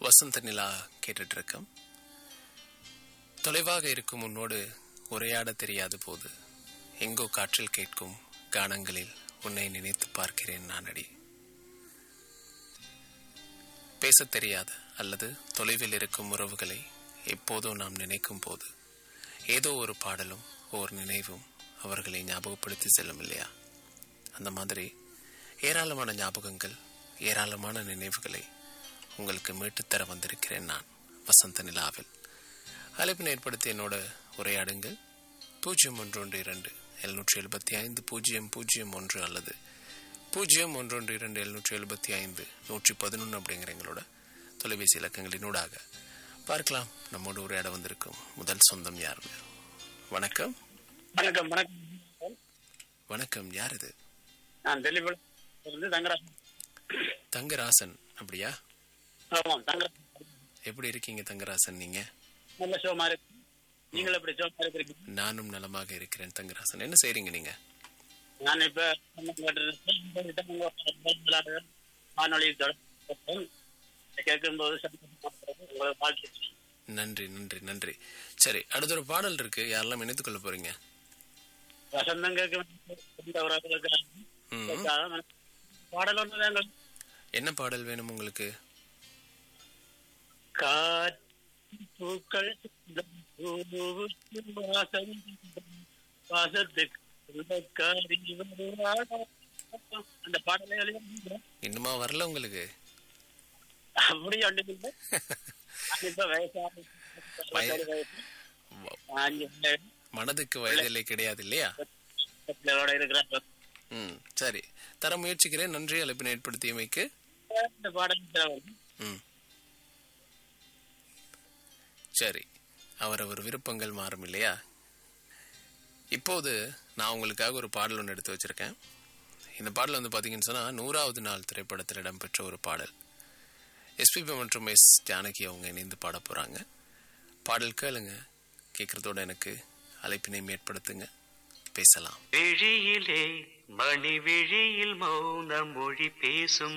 வசந்த நிலா கேட்டுட்டு இருக்கோம் தொலைவாக இருக்கும் உன்னோடு உரையாட தெரியாது போது எங்கோ காற்றில் கேட்கும் கானங்களில் உன்னை நினைத்து பார்க்கிறேன் நானடி பேசத் தெரியாத அல்லது தொலைவில் இருக்கும் உறவுகளை எப்போதோ நாம் நினைக்கும் போது ஏதோ ஒரு பாடலும் ஒரு நினைவும் அவர்களை ஞாபகப்படுத்தி செல்லும் இல்லையா அந்த மாதிரி ஏராளமான ஞாபகங்கள் ஏராளமான நினைவுகளை உங்களுக்கு மீட்டுத்தர வந்திருக்கிறேன் நான் வசந்த நிலாவில் அழைப்பினை ஏற்படுத்தி என்னோட உரையாடுங்கள் பூஜ்ஜியம் ஒன்று ஒன்று இரண்டு எழுநூற்றி எழுபத்தி ஐந்து பூஜ்ஜியம் பூஜ்ஜியம் ஒன்று அல்லது பூஜ்ஜியம் ஒன்று ஒன்று இரண்டு எழுநூற்றி எழுபத்தி ஐந்து நூற்றி பதினொன்று அப்படிங்கிற எங்களோட தொலைபேசி இலக்கங்களினூடாக பார்க்கலாம் நம்மோடு உரையாட வந்திருக்கும் முதல் சொந்தம் யாருன்னு வணக்கம் வணக்கம் வணக்கம் வணக்கம் யார் இது நான் தெளிவில் இருந்து தங்கராஜன் தங்கராசன் அப்படியா ஆமாம் தங்கராஜன் எப்படி இருக்கீங்க தங்கராசன் நீங்க நல்ல ஷோமா இருக்கு நீங்கள் எப்படி ஷோமா இருக்கிறீங்க நானும் நலமாக இருக்கிறேன் தங்கராசன் என்ன செய்றீங்க நீங்க நான் இப்ப வானொலி தொடர்பு கேட்கும்போது உங்களை வாழ்த்து நன்றி நன்றி நன்றி சரி அடுத்த ஒரு பாடல் இருக்கு யாரெல்லாம் இணைத்துக் கொள்ள போறீங்க வசந்தம் கேட்க ம். பாடல் ஒன்று தாங்கள் என்ன பாடல் வேணும் உங்களுக்கு காற்று பூக்கள் பூவுக்கு வாசம் வாசத்துக்கு உள்ளக்காரி வருவாளா? அந்த பாடலை எழுதி இன்னுமா வரல உங்களுக்கு அப்படி ஒன்றும் இல்லை நான் இப்ப வயசான வய- வயசு. வ- அஞ்சு பிள்ளை- மனதுக்கு வயதில்லை கிடையாது இல்லையா பிள்ளைகளோட இருக்கிறாங்க ம் சரி தர முயற்சிக்கிறேன் நன்றி அழைப்பினை ஏற்படுத்தியமைக்கு இந்த பாடல் தேவை. ம் சரி அவரவர் விருப்பங்கள் மாறும் இல்லையா இப்போது நான் உங்களுக்காக ஒரு பாடல் ஒன்று எடுத்து வச்சிருக்கேன் இந்த பாடல் வந்து பார்த்தீங்கன்னு சொன்னால் நூறாவது நாள் திரைப்படத்தில் இடம்பெற்ற ஒரு பாடல் எஸ்பிபி மற்றும் எஸ் ஜானகி அவங்க இணைந்து பாட போகிறாங்க பாடல் கேளுங்க கேட்குறதோட எனக்கு அழைப்பினை ஏற்படுத்துங்க பேசலாம் விழியிலே மணி விழியில் மௌன மொழி பேசும்